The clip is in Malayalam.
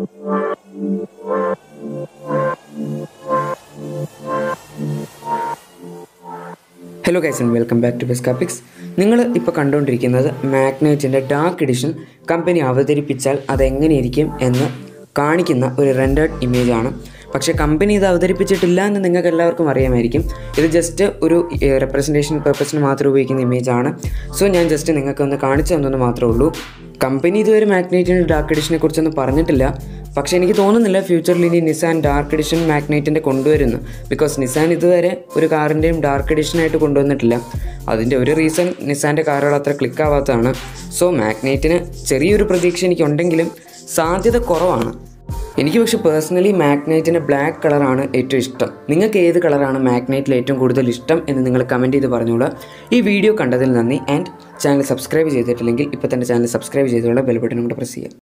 hello guys and welcome back to ബെസ്കാപ്പിക്സ് നിങ്ങൾ ഇപ്പോൾ കണ്ടുകൊണ്ടിരിക്കുന്നത് മാഗ്നൈറ്റിൻ്റെ ഡാർക്ക് എഡിഷൻ കമ്പനി അവതരിപ്പിച്ചാൽ അതെങ്ങനെയിരിക്കും എന്ന് കാണിക്കുന്ന ഒരു റെൻഡേഡ് ഇമേജാണ് പക്ഷേ കമ്പനി ഇത് അവതരിപ്പിച്ചിട്ടില്ല എന്ന് നിങ്ങൾക്ക് എല്ലാവർക്കും അറിയാമായിരിക്കും ഇത് ജസ്റ്റ് ഒരു റെപ്രസെൻറ്റേഷൻ പർപ്പസിന് മാത്രം ഉപയോഗിക്കുന്ന ഇമേജാണ് സോ ഞാൻ ജസ്റ്റ് നിങ്ങൾക്ക് ഒന്ന് കാണിച്ചു തന്നെന്ന് മാത്രമേ ഉള്ളൂ കമ്പനി ഇതുവരെ മാഗ്നൈറ്റിൻ്റെ ഡാർക്ക് എഡിഷനെ കുറിച്ചൊന്നും പറഞ്ഞിട്ടില്ല പക്ഷേ എനിക്ക് തോന്നുന്നില്ല ഫ്യൂച്ചറിൽ ഇനി നിസാൻ ഡാർക്ക് എഡിഷൻ മാഗ്നൈറ്റിൻ്റെ കൊണ്ടുവരുന്നു ബിക്കോസ് നിസാൻ ഇതുവരെ ഒരു കാറിൻ്റെയും ഡാർക്ക് എഡിഷനായിട്ട് കൊണ്ടുവന്നിട്ടില്ല അതിൻ്റെ ഒരു റീസൺ നിസാൻ്റെ കാറുകൾ അത്ര ക്ലിക്ക് ആവാത്തതാണ് സോ മാഗ്നൈറ്റിന് ചെറിയൊരു പ്രതീക്ഷ എനിക്കുണ്ടെങ്കിലും സാധ്യത കുറവാണ് എനിക്ക് പക്ഷേ പേഴ്സണലി മാഗ്നൈറ്റിന് ബ്ലാക്ക് കളറാണ് ഏറ്റവും ഇഷ്ടം നിങ്ങൾക്ക് ഏത് കളറാണ് മാഗ്നൈറ്റിൽ ഏറ്റവും കൂടുതൽ ഇഷ്ടം എന്ന് നിങ്ങൾ കമൻറ്റ് ചെയ്ത് പറഞ്ഞോളൂ ഈ വീഡിയോ കണ്ടതിൽ നന്ദി ആൻഡ് ചാനൽ സബ്സ്ക്രൈബ് ചെയ്തിട്ടില്ലെങ്കിൽ ഇപ്പോൾ തന്നെ ചാനൽ സബ്സ്ക്രൈബ് ചെയ്തോളൂ ബെൽ ബട്ടനും കൂടെ പ്രസ് ചെയ്യുക